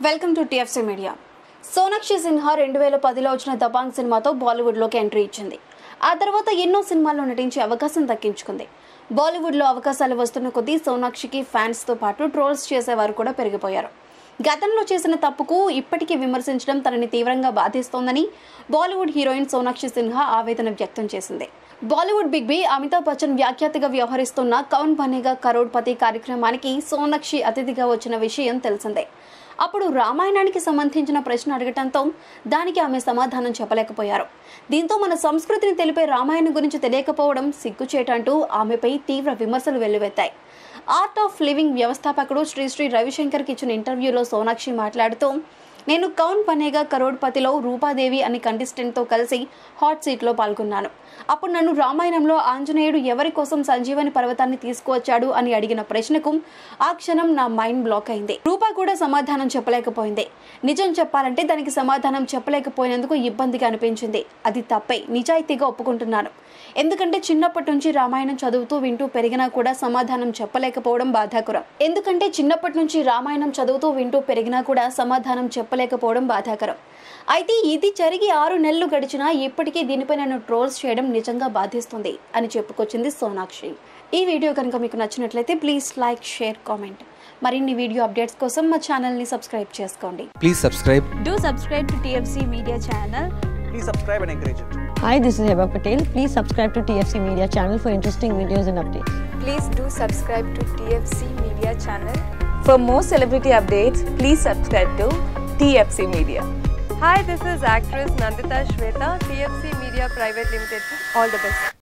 Welcome to TFC media Sonakshi Sinha రెండు వేల పదిలో వచ్చిన దబాంగ్ సినిమాతో బాలీవుడ్లోకి ఎంట్రీ ఇచ్చింది ఆ తర్వాత ఎన్నో సినిమాల్లో నటించే అవకాశం దక్కించుకుంది బాలీవుడ్లో అవకాశాలు వస్తున్న కొద్దీ సోనాక్షికి ఫ్యాన్స్తో పాటు ట్రోల్స్ చేసేవారు కూడా పెరిగిపోయారు గతంలో చేసిన తప్పుకు ఇప్పటికీ విమర్శించడం తనని తీవ్రంగా బాధిస్తోందని బాలీవుడ్ హీరోయిన్ సోనాక్షి సిన్హా ఆవేదన వ్యక్తం చేసింది బాలీవుడ్ బిగ్ బి అమితాబ్ బచ్చన్ వ్యాఖ్యాతగా వ్యవహరిస్తున్న కౌన్ బనేగా కరోడ్పతి కార్యక్రమానికి సోనాక్షి అతిథిగా వచ్చిన విషయం తెలిసిందే అప్పుడు రామాయణానికి సంబంధించిన ప్రశ్న అడగటంతో దానికి ఆమె సమాధానం చెప్పలేకపోయారు దీంతో మన సంస్కృతిని తెలిపే రామాయణం గురించి తెలియకపోవడం సిగ్గుచేటంటూ ఆమెపై తీవ్ర విమర్శలు వెల్లువెత్తాయి ఆర్ట్ ఆఫ్ లివింగ్ వ్యవస్థాపకుడు శ్రీ శ్రీ రవిశంకర్కి ఇచ్చిన ఇంటర్వ్యూలో సోనాక్షి మాట్లాడుతూ నేను కౌన్ పనేగా కరోడ్పతిలో రూపాదేవి అని కంటెస్టెంట్తో కలిసి హాట్ సీట్లో పాల్గొన్నాను అప్పుడు నన్ను రామాయణంలో ఆంజనేయుడు ఎవరి కోసం సంజీవని పర్వతాన్ని తీసుకువచ్చాడు అని అడిగిన ప్రశ్నకు ఆ క్షణం నా మైండ్ బ్లాక్ అయింది రూపా కూడా సమాధానం చెప్పలేకపోయింది నిజం చెప్పాలంటే దానికి సమాధానం చెప్పలేకపోయినందుకు ఇబ్బందిగా అనిపించింది అది తప్పే నిజాయితీగా ఒప్పుకుంటున్నాను ఎందుకంటే చిన్నప్పటి నుంచి రామాయణం చదువుతూ వింటూ పెరిగినా కూడా సమాధానం చెప్పలేకపోవడం బాధాకరం ఎందుకంటే చిన్నప్పటి నుంచి రామాయణం చదువుతూ వింటూ పెరిగినా కూడా సమాధానం చెప్పలేకపోవడం బాధాకరం అయితే ఇది జరిగి ఆరు నెలలు గడిచినా ఇప్పటికీ దీనిపై నన్ను ట్రోల్స్ చేయడం నిజంగా బాధిస్తుంది అని చెప్పుకొచ్చింది సోనాక్షి ఈ వీడియో కనుక మీకు నచ్చినట్లయితే ప్లీజ్ లైక్ షేర్ కామెంట్ మరిన్ని వీడియో అప్డేట్స్ కోసం మా ఛానల్ని సబ్స్క్రైబ్ చేసుకోండి Please subscribe. Do subscribe to TFC Media channel. please subscribe and encourage it. Hi, this is Heba Patel. Please subscribe to TFC Media channel for interesting videos and updates. Please do subscribe to TFC Media channel. For more celebrity updates, please subscribe to TFC Media. Hi, this is actress Nandita Shweta, TFC Media Private Limited. All the best.